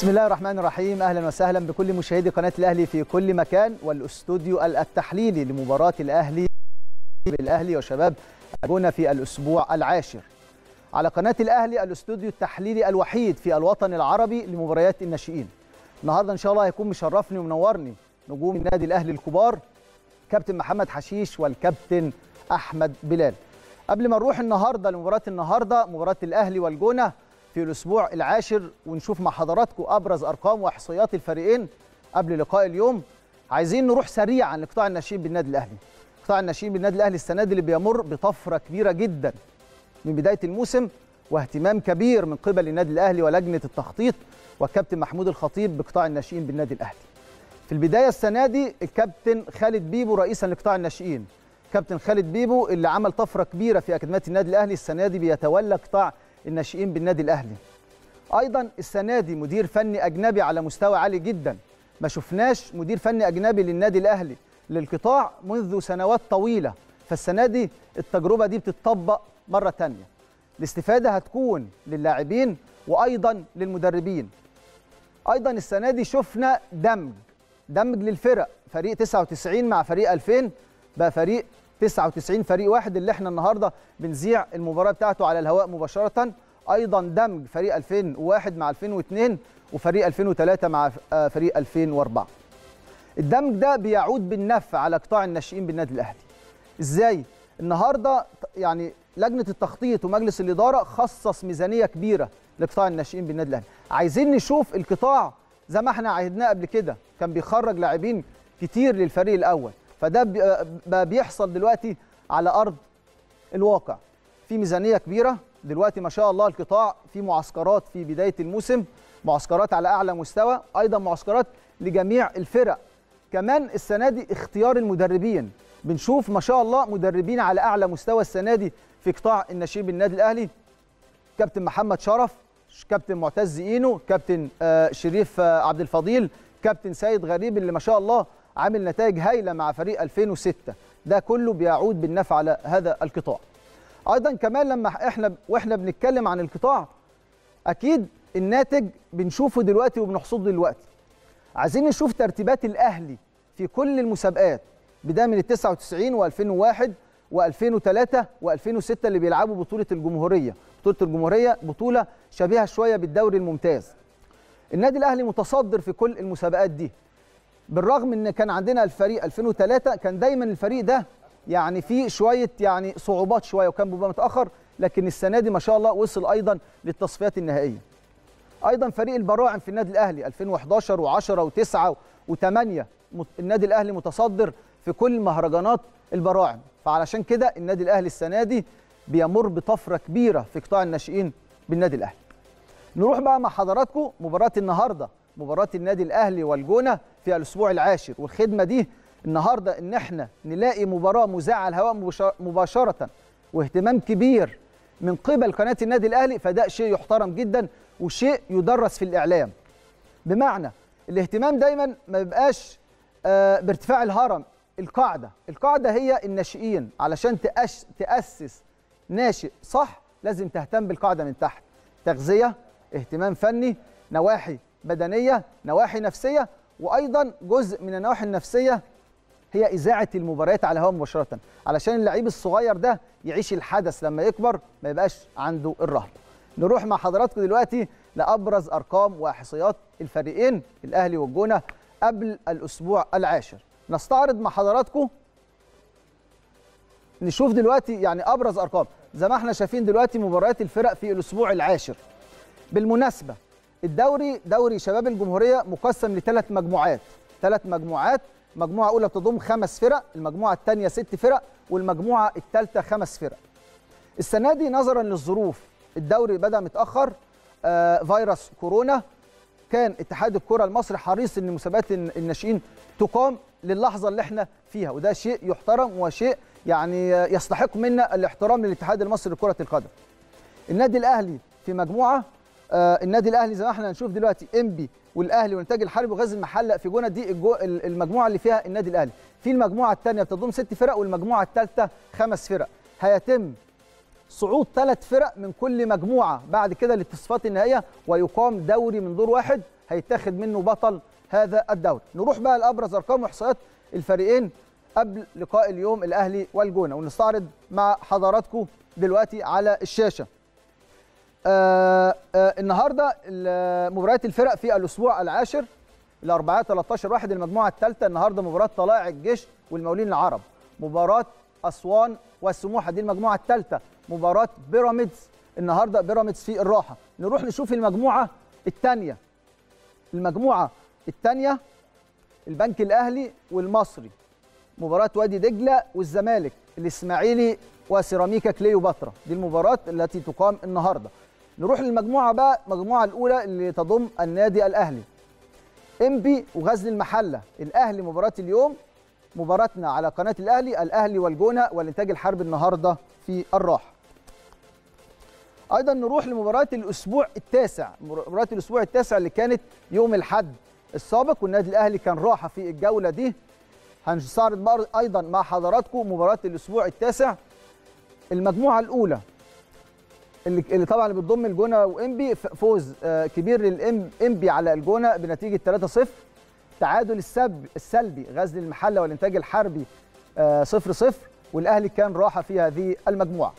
بسم الله الرحمن الرحيم اهلا وسهلا بكل مشاهدي قناه الاهلي في كل مكان والاستوديو التحليلي لمباراه الاهلي الاهلي وشباب الجونه في الاسبوع العاشر على قناه الاهلي الاستوديو التحليلي الوحيد في الوطن العربي لمباريات الناشئين النهارده ان شاء الله هيكون مشرفني ومنورني نجوم النادي الاهلي الكبار كابتن محمد حشيش والكابتن احمد بلال قبل ما نروح النهارده لمباراه النهارده مباراه الاهلي والجونه في الاسبوع العاشر ونشوف مع حضراتكم ابرز ارقام واحصائيات الفريقين قبل لقاء اليوم عايزين نروح سريعا لقطاع الناشئين بالنادي الاهلي قطاع الناشئين بالنادي الاهلي السنه دي اللي بيمر بطفره كبيره جدا من بدايه الموسم واهتمام كبير من قبل النادي الاهلي ولجنه التخطيط والكابتن محمود الخطيب بقطاع الناشئين بالنادي الاهلي في البدايه السنه دي الكابتن خالد بيبو رئيسا لقطاع الناشئين كابتن خالد بيبو اللي عمل طفره كبيره في اكاديميه النادي الاهلي السنه دي بيتولى قطاع الناشئين بالنادي الاهلي ايضا السنه دي مدير فني اجنبي على مستوى عالي جدا ما شفناش مدير فني اجنبي للنادي الاهلي للقطاع منذ سنوات طويله فالسنه دي التجربه دي بتطبق مره ثانيه الاستفاده هتكون للاعبين وايضا للمدربين ايضا السنه دي شفنا دمج دمج للفرق فريق 99 مع فريق 2000 بقى فريق 99 فريق واحد اللي احنا النهارده بنذيع المباراه بتاعته على الهواء مباشره ايضا دمج فريق 2001 مع 2002 وفريق 2003 مع فريق 2004 الدمج ده بيعود بالنفع على قطاع الناشئين بالنادي الاهلي ازاي النهارده يعني لجنه التخطيط ومجلس الاداره خصص ميزانيه كبيره لقطاع الناشئين بالنادي الاهلي عايزين نشوف القطاع زي ما احنا عهدناه قبل كده كان بيخرج لاعبين كتير للفريق الاول فده بقى بيحصل دلوقتي على ارض الواقع في ميزانيه كبيره دلوقتي ما شاء الله القطاع في معسكرات في بدايه الموسم معسكرات على اعلى مستوى ايضا معسكرات لجميع الفرق كمان السنه دي اختيار المدربين بنشوف ما شاء الله مدربين على اعلى مستوى السنه دي في قطاع الناشئين بالنادي الاهلي كابتن محمد شرف كابتن معتز اينو كابتن شريف عبد الفضيل كابتن سيد غريب اللي ما شاء الله عامل نتائج هايله مع فريق 2006 ده كله بيعود بالنفع على هذا القطاع ايضا كمان لما احنا واحنا بنتكلم عن القطاع اكيد الناتج بنشوفه دلوقتي وبنحصده دلوقتي عايزين نشوف ترتيبات الاهلي في كل المسابقات بدايه من ال 99 و2001 و2003 و2006 اللي بيلعبوا بطوله الجمهوريه بطوله الجمهوريه بطوله شبيهه شويه بالدوري الممتاز النادي الاهلي متصدر في كل المسابقات دي بالرغم ان كان عندنا الفريق 2003 كان دايما الفريق ده يعني في شويه يعني صعوبات شويه وكان بيبقى متاخر لكن السنه دي ما شاء الله وصل ايضا للتصفيات النهائيه ايضا فريق البراعم في النادي الاهلي 2011 و10 و9 و8 النادي الاهلي متصدر في كل مهرجانات البراعم فعلشان كده النادي الاهلي السنه دي بيمر بطفره كبيره في قطاع الناشئين بالنادي الاهلي نروح بقى مع حضراتكم مباراه النهارده مباراه النادي الاهلي والجونه في الاسبوع العاشر والخدمه دي النهارده ان احنا نلاقي مباراه مذاعه على الهواء مباشره واهتمام كبير من قبل قناه النادي الاهلي فده شيء يحترم جدا وشيء يدرس في الاعلام بمعنى الاهتمام دايما ما بيبقاش آه بارتفاع الهرم القاعده القاعده هي الناشئين علشان تأش تاسس ناشئ صح لازم تهتم بالقاعده من تحت تغذيه اهتمام فني نواحي بدنيه نواحي نفسيه وايضا جزء من النواحي النفسيه هي اذاعه المباريات على الهواء مباشره علشان اللعيب الصغير ده يعيش الحدث لما يكبر ما يبقاش عنده الرهبه نروح مع حضراتكم دلوقتي لابرز ارقام واحصائيات الفريقين الاهلي والجونه قبل الاسبوع العاشر نستعرض مع حضراتكم نشوف دلوقتي يعني ابرز ارقام زي ما احنا شايفين دلوقتي مباريات الفرق في الاسبوع العاشر بالمناسبه الدوري دوري شباب الجمهوريه مقسم لثلاث مجموعات ثلاث مجموعات مجموعه اولى بتضم خمس فرق المجموعه الثانيه ست فرق والمجموعه الثالثه خمس فرق السنه دي نظرا للظروف الدوري بدا متاخر آه فيروس كورونا كان اتحاد الكره المصري حريص ان مسابقات الناشئين تقام للحظه اللي احنا فيها وده شيء يحترم وشيء يعني يستحق منا الاحترام للاتحاد المصري لكره القدم النادي الاهلي في مجموعه آه النادي الاهلي زي ما احنا هنشوف دلوقتي انبي والاهلي والانتاج الحربي وغاز المحله في جونه دي الجو المجموعه اللي فيها النادي الاهلي في المجموعه الثانيه بتضم ست فرق والمجموعه الثالثه خمس فرق هيتم صعود ثلاث فرق من كل مجموعه بعد كده للتصفيات النهائيه ويقام دوري من دور واحد هيتاخد منه بطل هذا الدوري نروح بقى لابرز ارقام واحصائيات الفريقين قبل لقاء اليوم الاهلي والجونه ونستعرض مع حضراتكم دلوقتي على الشاشه آه آه النهارده مباريات الفرق في الاسبوع العاشر الاربعاء 13 واحد المجموعه الثالثه النهارده مباراه طلائع الجيش والمقاولين العرب مباراه اسوان والسموحه دي المجموعه الثالثه مباراه بيراميدز النهارده بيراميدز في الراحه نروح نشوف المجموعه الثانيه المجموعه الثانيه البنك الاهلي والمصري مباراه وادي دجله والزمالك الاسماعيلي وسيراميكا كليوباترا دي المباراه التي تقام النهارده نروح للمجموعه بقى المجموعه الاولى اللي تضم النادي الاهلي انبي وغزل المحله الاهلي مباراه اليوم مباراتنا على قناه الاهلي الاهلي والجونه والانتاج الحربي النهارده في الراحه ايضا نروح لمباراه الاسبوع التاسع مباراه الاسبوع التاسع اللي كانت يوم الاحد السابق والنادي الاهلي كان راحه في الجوله دي هنستعرض ايضا مع حضراتكم مباراه الاسبوع التاسع المجموعه الاولى اللي, اللي طبعا بتضم الجونه وانبي فوز كبير للانبي على الجونه بنتيجه 3-0 تعادل السب السلبي غزل المحله والانتاج الحربي 0-0 والاهلي كان راحه في هذه المجموعه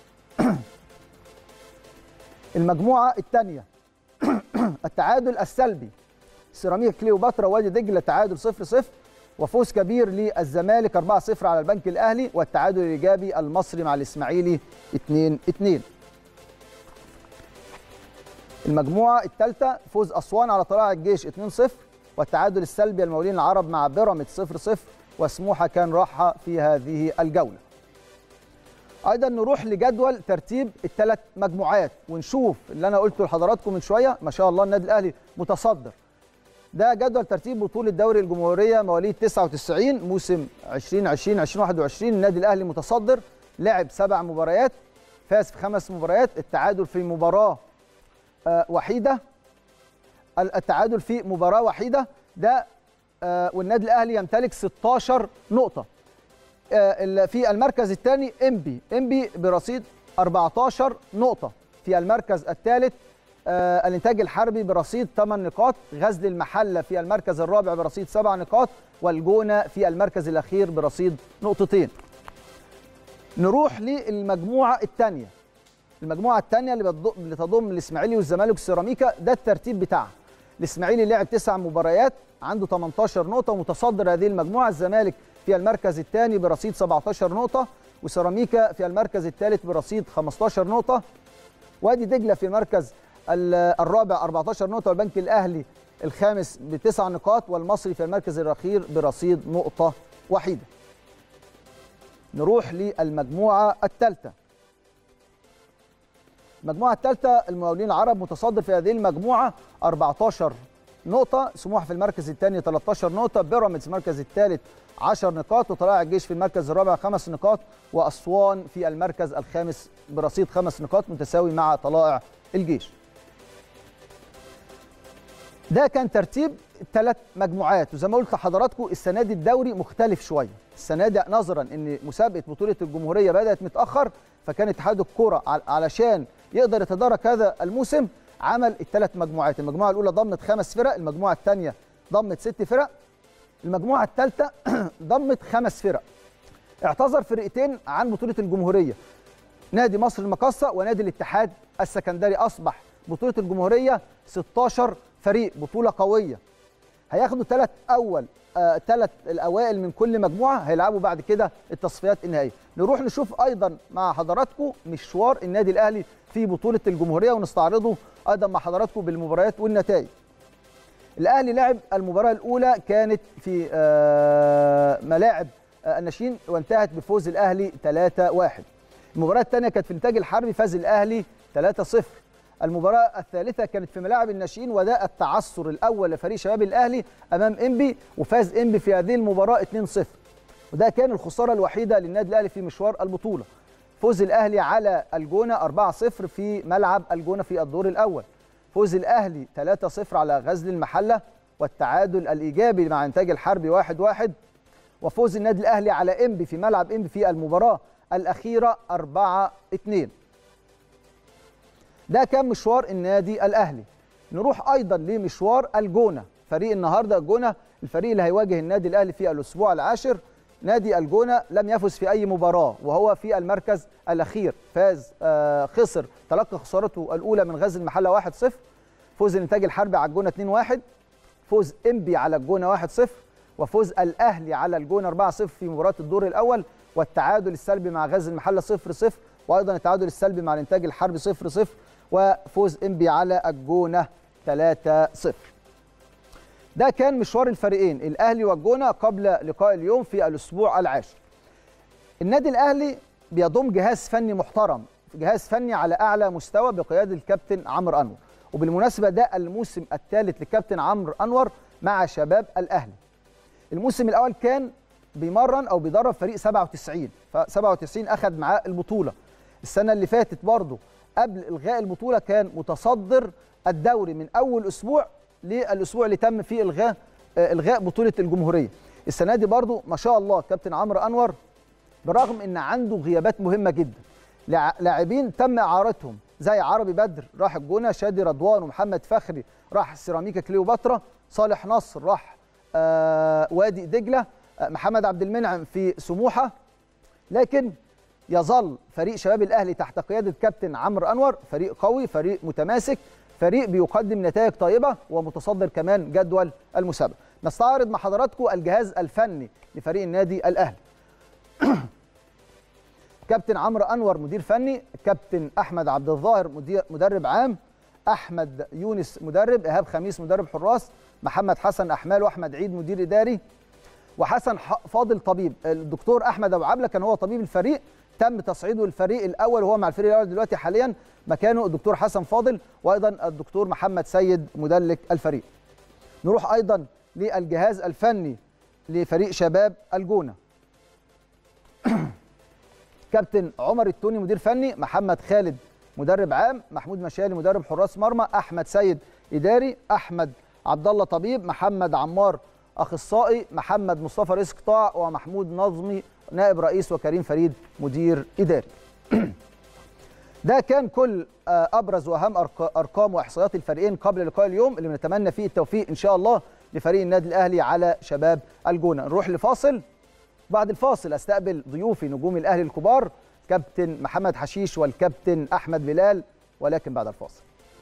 المجموعه الثانيه التعادل السلبي سيراميكا كليوباترا وادي دجله تعادل 0-0 وفوز كبير للزمالك 4-0 على البنك الاهلي والتعادل الايجابي المصري مع الاسماعيلي 2-2 المجموعه الثالثه فوز اسوان على طلائع الجيش 2-0 والتعادل السلبي المقاولين العرب مع بيراميدز 0-0 وسموحه كان راحه في هذه الجوله ايضا نروح لجدول ترتيب الثلاث مجموعات ونشوف اللي انا قلته لحضراتكم من شويه ما شاء الله النادي الاهلي متصدر ده جدول ترتيب بطوله دوري الجمهوريه مواليد 99 موسم 2020 2021 النادي الاهلي متصدر لعب سبع مباريات فاز في خمس مباريات التعادل في مباراه آه وحيده التعادل في مباراه وحيده ده آه والنادي الاهلي يمتلك 16 نقطه آه في المركز الثاني انبي انبي برصيد 14 نقطه في المركز الثالث آه الانتاج الحربي برصيد 8 نقاط غزل المحله في المركز الرابع برصيد 7 نقاط والجونه في المركز الاخير برصيد نقطتين نروح للمجموعه الثانيه المجموعه الثانيه اللي, اللي تضم الاسماعيلي والزمالك والسيراميكا ده الترتيب بتاعها الاسماعيلي لعب تسع مباريات عنده 18 نقطه ومتصدر هذه المجموعه الزمالك في المركز الثاني برصيد 17 نقطه وسيراميكا في المركز الثالث برصيد 15 نقطه وادي دجله في المركز الرابع 14 نقطه والبنك الاهلي الخامس بتسع نقاط والمصري في المركز الاخير برصيد نقطه وحيده نروح للمجموعه الثالثه المجموعه الثالثه المقاولين العرب متصدر في هذه المجموعه 14 نقطه سموحه في المركز الثاني 13 نقطه بيراميدز المركز الثالث 10 نقاط وطلائع الجيش في المركز الرابع خمس نقاط واسوان في المركز الخامس برصيد خمس نقاط متساوي مع طلائع الجيش ده كان ترتيب الثلاث مجموعات وزي ما قلت لحضراتكم السنه دي الدوري مختلف شويه السنه دي نظرا ان مسابقه بطوله الجمهوريه بدات متاخر فكان اتحاد الكره علشان يقدر يتدارك هذا الموسم عمل الثلاث مجموعات المجموعه الاولى ضمت خمس فرق المجموعه الثانيه ضمت ست فرق المجموعه الثالثه ضمت خمس فرق اعتذر فرقتين عن بطوله الجمهوريه نادي مصر المقاصه ونادي الاتحاد السكندري اصبح بطوله الجمهوريه 16 فريق بطوله قويه هياخدوا ثلاث اول ثلاث آه الاوائل من كل مجموعه هيلعبوا بعد كده التصفيات النهائيه نروح نشوف ايضا مع حضراتكم مشوار النادي الاهلي في بطوله الجمهوريه ونستعرضه ايضا مع حضراتكم بالمباريات والنتائج الاهلي لعب المباراه الاولى كانت في آه ملاعب آه الناشئين وانتهت بفوز الاهلي 3-1 المباراه الثانيه كانت في الانتاج الحربي فاز الاهلي 3-0 المباراة الثالثة كانت في ملاعب الناشئين وده التعثر الأول لفريق شباب الأهلي أمام إنبي وفاز إنبي في هذه المباراة 2-0 وده كان الخسارة الوحيدة للنادي الأهلي في مشوار البطولة فوز الأهلي على الجونة 4-0 في ملعب الجونة في الدور الأول فوز الأهلي 3-0 على غزل المحلة والتعادل الإيجابي مع إنتاج الحربي 1-1 وفوز النادي الأهلي على إنبي في ملعب إنبي في المباراة الأخيرة 4-2 ده كان مشوار النادي الاهلي نروح ايضا لمشوار الجونه فريق النهارده الجونه الفريق اللي هيواجه النادي الاهلي في الاسبوع العاشر نادي الجونه لم يفز في اي مباراه وهو في المركز الاخير فاز آه خسر تلقى خسارته الاولى من غزل المحله 1-0 فوز الانتاج الحربي على الجونه 2-1 فوز انبي على الجونه 1-0 وفوز الاهلي على الجونه 4-0 في مباراه الدور الاول والتعادل السلبي مع غزل المحله 0-0 وايضا التعادل السلبي مع الانتاج الحربي 0-0 وفوز انبي على الجونه 3-0 ده كان مشوار الفريقين الاهلي والجونه قبل لقاء اليوم في الاسبوع العاشر النادي الاهلي بيضم جهاز فني محترم جهاز فني على اعلى مستوى بقياده الكابتن عمرو انور وبالمناسبه ده الموسم الثالث للكابتن عمرو انور مع شباب الاهلي الموسم الاول كان بيمرن او بيدرب فريق 97 ف 97 اخذ معاه البطوله السنه اللي فاتت برضه قبل الغاء البطوله كان متصدر الدوري من اول اسبوع للاسبوع اللي تم فيه الغاء الغاء بطوله الجمهوريه السنه دي برضو ما شاء الله كابتن عمرو انور برغم ان عنده غيابات مهمه جدا لاعبين تم اعارتهم زي عربي بدر راح الجونه شادي رضوان ومحمد فخري راح سيراميكا كليوباترا صالح نصر راح آه وادي دجله آه محمد عبد المنعم في سموحه لكن يظل فريق شباب الاهلي تحت قياده كابتن عمرو انور فريق قوي فريق متماسك فريق بيقدم نتائج طيبه ومتصدر كمان جدول المسابقه نستعرض مع حضراتكم الجهاز الفني لفريق النادي الاهلي كابتن عمرو انور مدير فني كابتن احمد عبد الظاهر مدير مدرب عام احمد يونس مدرب ايهاب خميس مدرب حراس محمد حسن احمال واحمد عيد مدير اداري وحسن فاضل طبيب الدكتور احمد ابو عبله كان هو طبيب الفريق تم تصعيده الفريق الاول وهو مع الفريق الاول دلوقتي حاليا مكانه الدكتور حسن فاضل وايضا الدكتور محمد سيد مدلك الفريق نروح ايضا للجهاز الفني لفريق شباب الجونه كابتن عمر التوني مدير فني محمد خالد مدرب عام محمود مشالي مدرب حراس مرمى احمد سيد اداري احمد عبد الله طبيب محمد عمار اخصائي محمد مصطفى رئيس قطاع ومحمود نظمي نائب رئيس وكريم فريد مدير اداري ده كان كل ابرز واهم ارقام واحصائيات الفريقين قبل لقاء اليوم اللي بنتمنى فيه التوفيق ان شاء الله لفريق النادي الاهلي على شباب الجونه نروح لفاصل بعد الفاصل استقبل ضيوفي نجوم الاهلي الكبار كابتن محمد حشيش والكابتن احمد بلال ولكن بعد الفاصل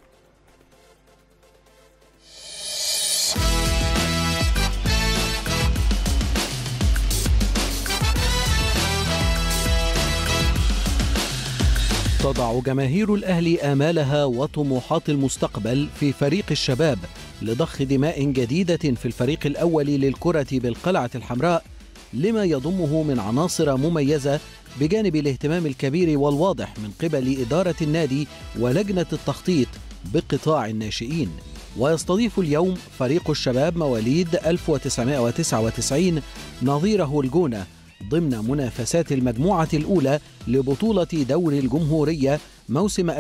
تضع جماهير الأهلي آمالها وطموحات المستقبل في فريق الشباب لضخ دماء جديدة في الفريق الأول للكرة بالقلعة الحمراء لما يضمه من عناصر مميزة بجانب الاهتمام الكبير والواضح من قبل إدارة النادي ولجنة التخطيط بقطاع الناشئين ويستضيف اليوم فريق الشباب مواليد 1999 نظيره الجونه ضمن منافسات المجموعة الأولى لبطولة دوري الجمهورية موسم 2020-2021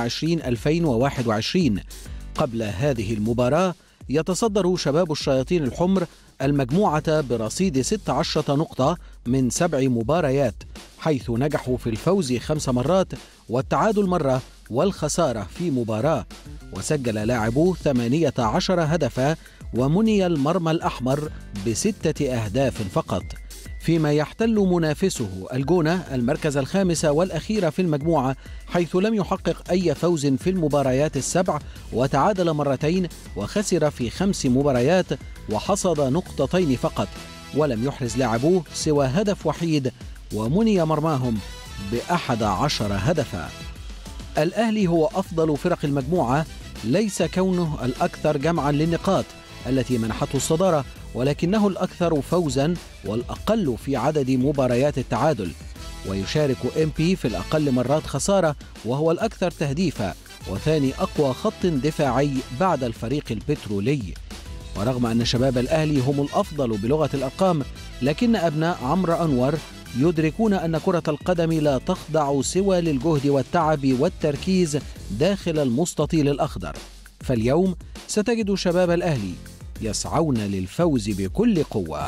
قبل هذه المباراة يتصدر شباب الشياطين الحمر المجموعة برصيد 16 نقطة من سبع مباريات حيث نجحوا في الفوز خمس مرات والتعادل مرة والخسارة في مباراة وسجل لاعبوه 18 هدفا ومني المرمى الأحمر بستة أهداف فقط فيما يحتل منافسه الجونة المركز الخامس والأخير في المجموعة حيث لم يحقق أي فوز في المباريات السبع وتعادل مرتين وخسر في خمس مباريات وحصد نقطتين فقط ولم يحرز لاعبوه سوى هدف وحيد ومني مرماهم بأحد عشر هدفا الأهلي هو أفضل فرق المجموعة ليس كونه الأكثر جمعا للنقاط التي منحته الصدارة ولكنه الأكثر فوزا والأقل في عدد مباريات التعادل ويشارك ام بي في الأقل مرات خسارة وهو الأكثر تهديفا وثاني أقوى خط دفاعي بعد الفريق البترولي ورغم أن شباب الأهلي هم الأفضل بلغة الأرقام لكن أبناء عمرو أنور يدركون أن كرة القدم لا تخضع سوى للجهد والتعب والتركيز داخل المستطيل الأخضر فاليوم ستجد شباب الأهلي يسعون للفوز بكل قوه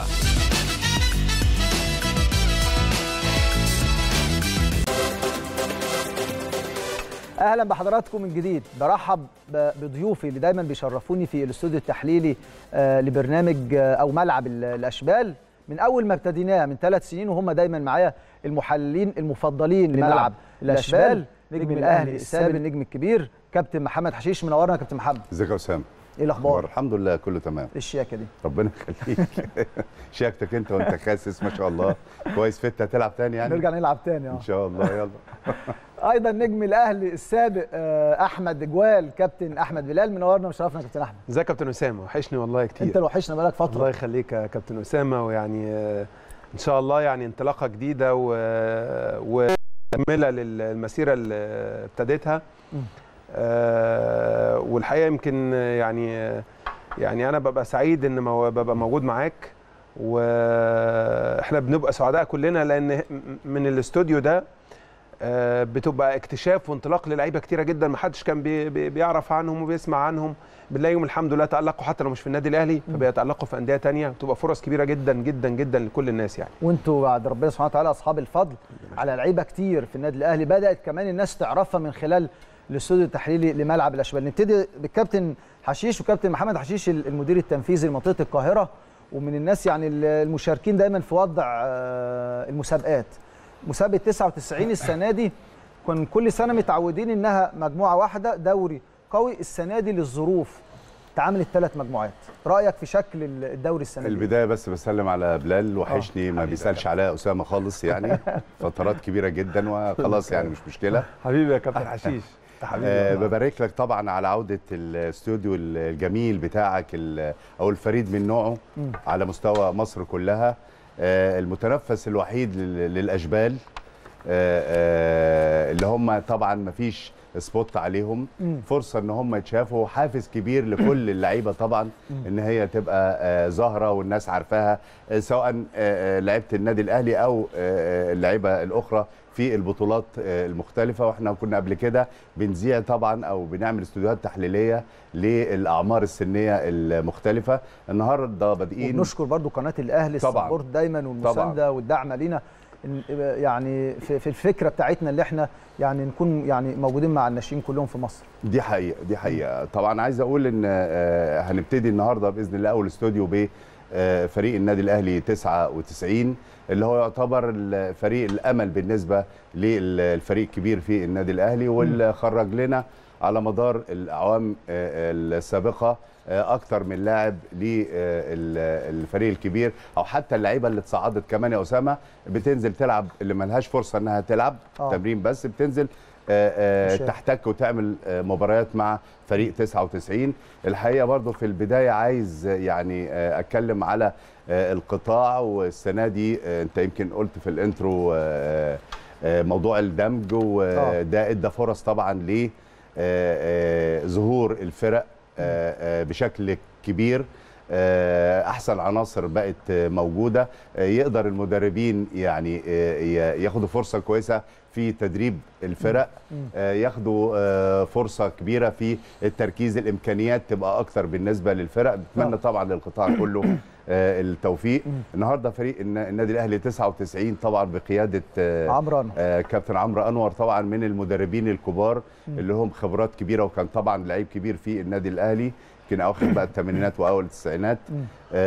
اهلا بحضراتكم من جديد برحب ب- بضيوفي اللي دايما بيشرفوني في الاستوديو التحليلي آه، لبرنامج آه، او ملعب ال- الاشبال من اول ما ابتديناه من ثلاث سنين وهم دايما معايا المحللين المفضلين لملعب الاشبال نجم الاهلي السابق النجم الكبير كابتن محمد حشيش منورنا يا كابتن محمد ازيك يا اسامه ايه الاخبار الحمد لله كله تمام إيه الشياكه دي ربنا يخليك شياكتك انت وانت خاسس ما شاء الله كويس فت هتلعب تاني يعني نرجع نلعب تاني ان اه شاء الله يلا ايضا نجم الاهلي السابق آه، احمد جوال كابتن احمد بلال منورنا وشرفنا يا كابتن احمد ازيك يا كابتن اسامه وحشني والله كتير انت اللي وحشنا بقالك الله فتره يخليك يا كابتن اسامه ويعني آه، ان شاء الله يعني انطلاقه جديده و ومكمله للمسيره اللي ابتديتها مم. آه، والحقيقه يمكن آه، يعني آه، يعني انا ببقى سعيد ان مو- ببقى موجود معاك واحنا بنبقى سعداء كلنا لان من الاستوديو ده آه، بتبقى اكتشاف وانطلاق للعيبه كتيره جدا ما حدش كان بي بي بيعرف عنهم وبيسمع عنهم بنلاقيهم الحمد لله تالقوا حتى لو مش في النادي الاهلي فبيتالقوا في انديه تانية بتبقى فرص كبيره جدا جدا جدا لكل الناس يعني وانتوا بعد ربنا سبحانه وتعالى اصحاب الفضل على لعيبه كتير في النادي الاهلي بدات كمان الناس تعرفها من خلال الاستوديو التحليلي لملعب الاشبال نبتدي بالكابتن حشيش وكابتن محمد حشيش المدير التنفيذي لمنطقه القاهره ومن الناس يعني المشاركين دايما في وضع آه، المسابقات مسابقه 99 السنه دي كنا كل سنه متعودين انها مجموعه واحده دوري قوي السنه دي للظروف اتعملت ثلاث مجموعات رايك في شكل الدوري السنه دي البدايه بس بسلم على بلال وحشني ما حبيبي بيسالش يا عليا اسامه خالص يعني فترات كبيره جدا وخلاص يعني مش مشكله حبيبي يا كابتن حشيش حبيبي أه والله. ببارك لك طبعا على عوده الاستوديو الجميل بتاعك ال- او الفريد من نوعه مم. على مستوى مصر كلها أه المتنفس الوحيد لل- للاشبال أه أه اللي هم طبعا ما فيش سبوت عليهم مم. فرصه ان هم يتشافوا حافز كبير لكل اللعيبه طبعا ان هي تبقى آه، ظاهره والناس عارفاها آه، سواء آه، آه، لعيبه النادي الاهلي او آه، آه، اللعيبه الاخرى في البطولات آه، المختلفه واحنا كنا قبل كده بنذيع طبعا او بنعمل استوديوهات تحليليه للاعمار السنيه المختلفه النهارده بادئين وبنشكر برضو قناه الاهلي طبعاً. السبورت دايما والمسانده والدعم لينا إن- يعني في في الفكره بتاعتنا اللي احنا يعني نكون يعني موجودين مع الناشئين كلهم في مصر دي حقيقة دي حقيقة طبعا عايز أقول إن آه، هنبتدي النهاردة بإذن الله أول استوديو بفريق النادي الأهلي 99 اللي هو يعتبر فريق الأمل بالنسبة للفريق الكبير في النادي الأهلي واللي خرج لنا على مدار الأعوام آه، السابقة آه، أكتر من لاعب للفريق الكبير أو حتى اللعيبة اللي اتصعدت كمان يا أسامة بتنزل تلعب اللي ملهاش فرصة إنها تلعب آه. تمرين بس بتنزل آه، آه، مشارك. تحتك وتعمل آه، مباريات مع فريق 99 الحقيقه برضو في البدايه عايز آه، يعني آه، اتكلم على آه، القطاع والسنه دي آه، انت يمكن قلت في الانترو آه، آه، موضوع الدمج وده ادى فرص طبعا ل آه، آه، ظهور الفرق آه، آه، بشكل كبير آه، احسن عناصر بقت آه، موجوده آه، يقدر المدربين يعني آه، ي- ياخدوا فرصه كويسه في تدريب الفرق مم. آه، ياخدوا آه، فرصه كبيره في التركيز الامكانيات تبقى اكتر بالنسبه للفرق بتمنى آه. طبعا للقطاع كله آه، التوفيق مم. النهارده فريق النا- النادي الاهلي 99 طبعا بقياده آه، عمرو أنور. آه، كابتن عمرو انور طبعا من المدربين الكبار مم. اللي هم خبرات كبيره وكان طبعا لعيب كبير في النادي الاهلي يمكن اواخر بقى الثمانينات واول التسعينات مم.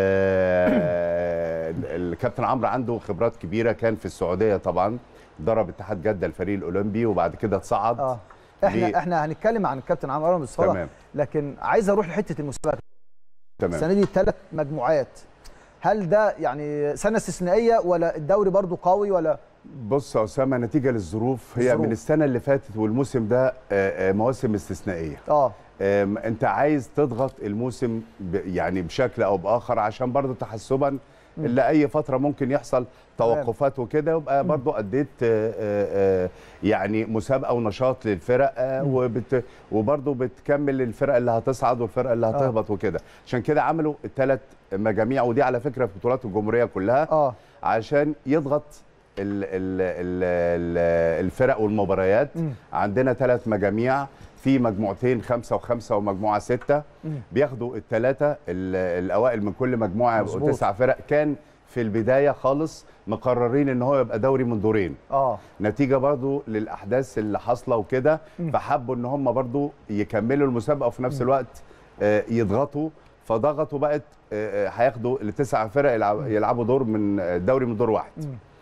آه، الكابتن عمرو عنده خبرات كبيره كان في السعوديه طبعا ضرب اتحاد جده الفريق الاولمبي وبعد كده اتصعد اه احنا ليه؟ احنا هنتكلم عن الكابتن عمرو أنور بالصلاه تمام لكن عايز اروح لحته المسابقه تمام السنه دي ثلاث مجموعات هل ده يعني سنه استثنائيه ولا الدوري برضو قوي ولا بص يا اسامه نتيجه للظروف هي الظروف. من السنه اللي فاتت والموسم ده آه، آه، مواسم استثنائيه اه آم، انت عايز تضغط الموسم ب- يعني بشكل او باخر عشان برضو تحسبا لاي فتره ممكن يحصل توقفات وكده يبقى برضو اديت آه، آه، آه، يعني مسابقه ونشاط للفرق آه، وبت وبرضو بتكمل الفرق اللي هتصعد والفرق اللي هتهبط وكده عشان كده عملوا الثلاث مجاميع ودي على فكره في بطولات الجمهوريه كلها اه عشان يضغط ال ال ال ال الفرق والمباريات مم. عندنا ثلاث مجاميع في مجموعتين خمسة وخمسة ومجموعة ستة مم. بياخدوا الثلاثة ال- الأوائل من كل مجموعة يبقوا مظبوط. تسع فرق كان في البدايه خالص مقررين ان هو يبقى دوري من دورين اه نتيجه برضو للاحداث اللي حاصله وكده فحبوا ان هم برضو يكملوا المسابقه وفي نفس الوقت آه، يضغطوا فضغطوا بقت آه، آه، هياخدوا التسع فرق يلعب- يلعبوا دور من آه، دوري من دور واحد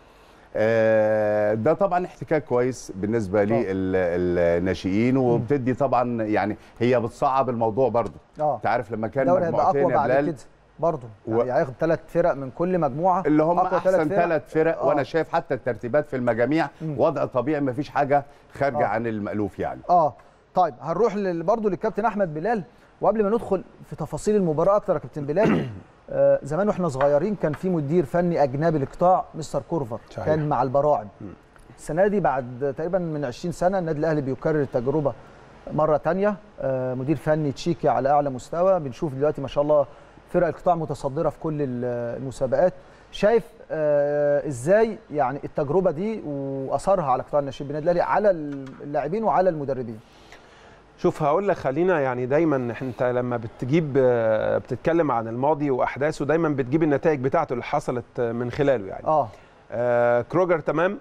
آه، ده طبعا احتكاك كويس بالنسبه طبعاً. للناشئين وبتدي طبعا يعني هي بتصعب الموضوع برضو اه انت عارف لما كان الدوري هيبقى مجموعتين اقوى يا بعد بلال كده برضه و- يعني هياخد ثلاث فرق من كل مجموعه اللي هم أقوى تلات احسن فرق. ثلاث فرق آه. وانا شايف حتى الترتيبات في المجاميع وضع طبيعي ما فيش حاجه خارجه آه. عن المالوف يعني اه طيب هنروح لل- برضه للكابتن احمد بلال وقبل ما ندخل في تفاصيل المباراه اكتر يا كابتن بلال آه زمان واحنا صغيرين كان في مدير فني اجنبي لقطاع مستر كورفر صحيح. كان مع البراعم السنه دي بعد تقريبا من 20 سنه النادي الاهلي بيكرر التجربه مره تانية آه مدير فني تشيكي على اعلى مستوى بنشوف دلوقتي ما شاء الله فرق القطاع متصدره في كل ال- المسابقات شايف آه ازاي يعني التجربه دي واثرها على قطاع الناشئين بالنادي الاهلي على اللاعبين وعلى المدربين شوف هقول لك خلينا يعني دايما انت لما بتجيب آه، بتتكلم عن الماضي واحداثه دايما بتجيب النتائج بتاعته اللي حصلت آه، من خلاله يعني اه آه كروجر تمام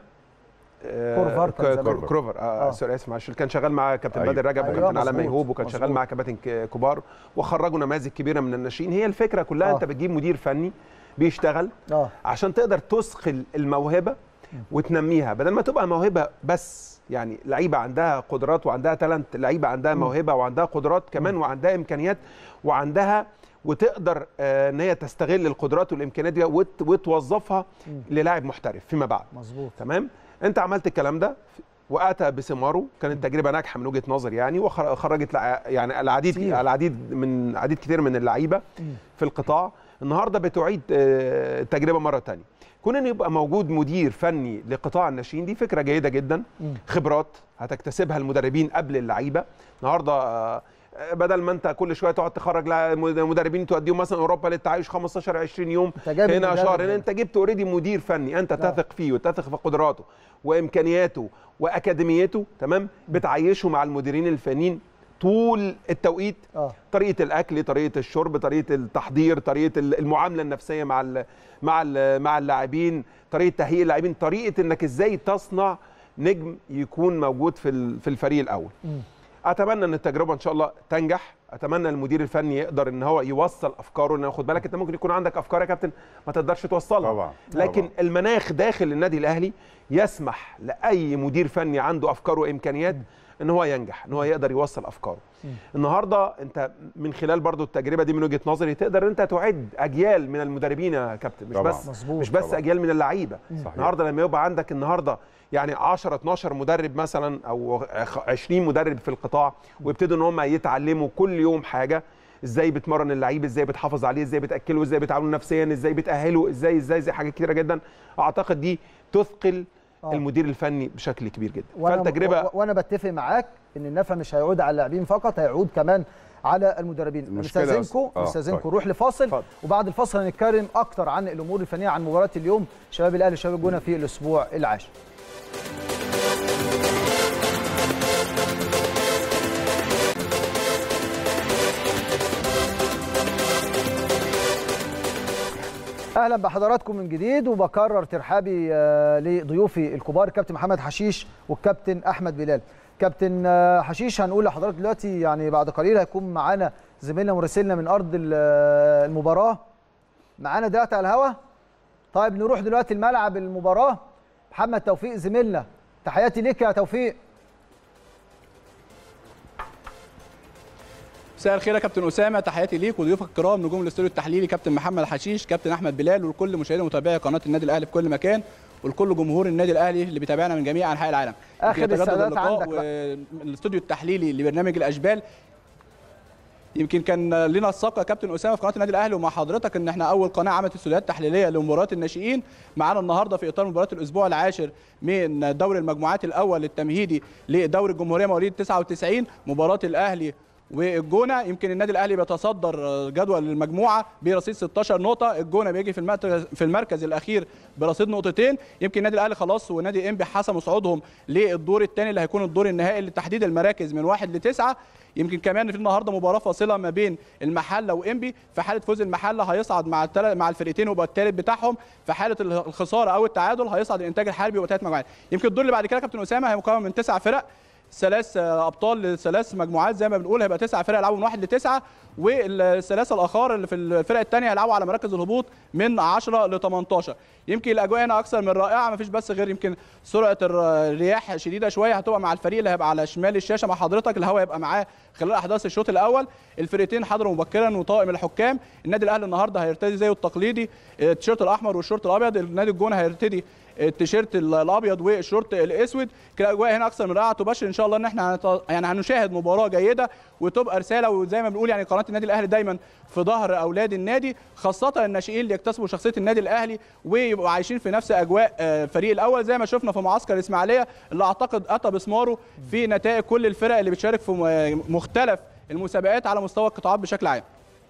آه، كورفر كان ك- زمان. كور- كروفر اه, آه. آه. سوري اسف معلش اللي كان شغال مع كابتن أيوة. بدر رجب أيوة، وكابتن علاء مظبوط، ميهوب وكان شغال مظبوط. مع كباتن ك- كبار وخرجوا نماذج كبيره من الناشئين هي الفكره كلها آه. انت بتجيب مدير فني بيشتغل اه عشان تقدر تثقل الموهبه وتنميها بدل ما تبقى موهبه بس يعني لعيبه عندها قدرات وعندها تالنت لعيبه عندها موهبه وعندها قدرات كمان وعندها امكانيات وعندها وتقدر آه، ان هي تستغل القدرات والامكانيات دي وت- وتوظفها للاعب محترف فيما بعد مظبوط تمام انت عملت الكلام ده واتى بثماره كانت تجربه ناجحه من وجهه نظري يعني وخرجت لع- يعني العديد كتير. العديد من عديد كتير من اللعيبه في القطاع النهارده بتعيد آه، التجربه مره تانية كون ان يبقى موجود مدير فني لقطاع الناشئين دي فكره جيده جدا خبرات هتكتسبها المدربين قبل اللعيبه النهارده آه، بدل ما انت كل شويه تقعد تخرج لا- مدربين توديهم مثلا اوروبا للتعايش 15 20 يوم انت جايب هنا مدرب شهر هنا هنا. انت جبت اوريدي مدير فني انت نعم. تثق فيه وتثق في قدراته وامكانياته واكاديميته تمام بتعيشه مع المديرين الفنيين طول التوقيت اه طريقه الاكل طريقه الشرب طريقه التحضير طريقه المعامله النفسيه مع ال مع ال مع اللاعبين طريقه تهيئ اللاعبين طريقه انك ازاي تصنع نجم يكون موجود في ال- في الفريق الاول اتمنى ان التجربه ان شاء الله تنجح اتمنى المدير الفني يقدر ان هو يوصل افكاره لان خد بالك انت ممكن يكون عندك افكار يا كابتن ما تقدرش توصلها طبعاً، لكن طبعاً. المناخ داخل النادي الاهلي يسمح لاي مدير فني عنده افكار وامكانيات ان هو ينجح ان هو يقدر يوصل افكاره النهارده انت من خلال برضو التجربه دي من وجهه نظري تقدر انت تعد اجيال من المدربين يا كابتن مش طبعاً. بس مظبوط مش بس طبعاً. اجيال من اللعيبه صحيح. النهارده لما يبقى عندك النهارده يعني 10 12 مدرب مثلا او 20 مدرب في القطاع ويبتدوا ان هم يتعلموا كل يوم حاجه ازاي بتمرن اللعيب ازاي بتحافظ عليه ازاي بتاكله ازاي بتعامله نفسيا ازاي بتاهله ازاي ازاي زي حاجات كتيره جدا اعتقد دي تثقل آه. المدير الفني بشكل كبير جدا وانا فالتجربه و- وانا بتفق معاك ان النفع مش هيعود على اللاعبين فقط هيعود كمان على المدربين المشكلة بس- نستاذنكم آه، نستاذنكم طيب. نروح لفاصل اتفضل. وبعد الفاصل هنتكلم اكتر عن الامور الفنيه عن مباراه اليوم شباب الاهلي شباب الجونه في الاسبوع العاشر اهلا بحضراتكم من جديد وبكرر ترحابي آه، لضيوفي الكبار الكابتن محمد حشيش والكابتن احمد بلال كابتن آه، حشيش هنقول لحضرتك دلوقتي يعني بعد قليل هيكون معانا زميلنا مراسلنا من ارض ال- آه، المباراه معانا دلوقتي على الهوا طيب نروح دلوقتي الملعب المباراه محمد توفيق زميلنا تحياتي ليك يا توفيق مساء الخير يا كابتن اسامه تحياتي ليك وضيوفك الكرام نجوم الاستوديو التحليلي كابتن محمد حشيش كابتن احمد بلال ولكل مشاهدي ومتابعي قناه النادي الاهلي في كل مكان ولكل جمهور النادي الاهلي اللي بيتابعنا من جميع انحاء العالم آخر يمكن يتجدد السادات اللقاء عندك بقى. والاستوديو التحليلي لبرنامج الاشبال يمكن كان لنا السبق يا كابتن اسامه في قناه النادي الاهلي ومع حضرتك ان احنا اول قناه عملت استوديوهات تحليليه لمباريات الناشئين معانا النهارده في اطار مباراه الاسبوع العاشر من دوري المجموعات الاول التمهيدي لدوري الجمهوريه مواليد 99 مباراه الاهلي والجونه يمكن النادي الاهلي بيتصدر جدول المجموعه برصيد 16 نقطه الجونه بيجي في المركز في المركز الاخير برصيد نقطتين يمكن النادي الاهلي خلاص ونادي انبي حسموا صعودهم للدور الثاني اللي هيكون الدور النهائي لتحديد المراكز من واحد لتسعه يمكن كمان في النهارده مباراه فاصله ما بين المحله وانبي في حاله فوز المحله هيصعد مع التل... مع الفرقتين ويبقى الثالث بتاعهم في حاله الخساره او التعادل هيصعد الانتاج الحربي ويبقى ثلاث مجموعات يمكن الدور اللي بعد كده كابتن اسامه هي مكون من تسع فرق ثلاث ابطال لثلاث مجموعات زي ما بنقول هيبقى تسع فرق يلعبوا من واحد لتسعه والثلاثه الاخر اللي في الفرق الثانيه هيلعبوا على مراكز الهبوط من 10 ل 18 يمكن الاجواء هنا اكثر من رائعه ما فيش بس غير يمكن سرعه الرياح شديده شويه هتبقى مع الفريق اللي هيبقى على شمال الشاشه مع حضرتك الهواء هيبقى معاه خلال احداث الشوط الاول الفرقتين حضروا مبكرا وطاقم الحكام النادي الاهلي النهارده هيرتدي زيه التقليدي التيشيرت الاحمر والشورت الابيض النادي الجونه هيرتدي التيشيرت الابيض والشورت الاسود الاجواء هنا اكثر من رائعه تبشر ان شاء الله ان احنا يعني هنشاهد مباراه جيده وتبقى رساله وزي ما بنقول يعني قناه النادي الاهلي دايما في ظهر اولاد النادي خاصه الناشئين اللي يكتسبوا شخصيه النادي الاهلي ويبقوا عايشين في نفس اجواء الفريق الاول زي ما شفنا في معسكر الاسماعيليه اللي اعتقد اتى بسماره في نتائج كل الفرق اللي بتشارك في مختلف المسابقات على مستوى القطاعات بشكل عام.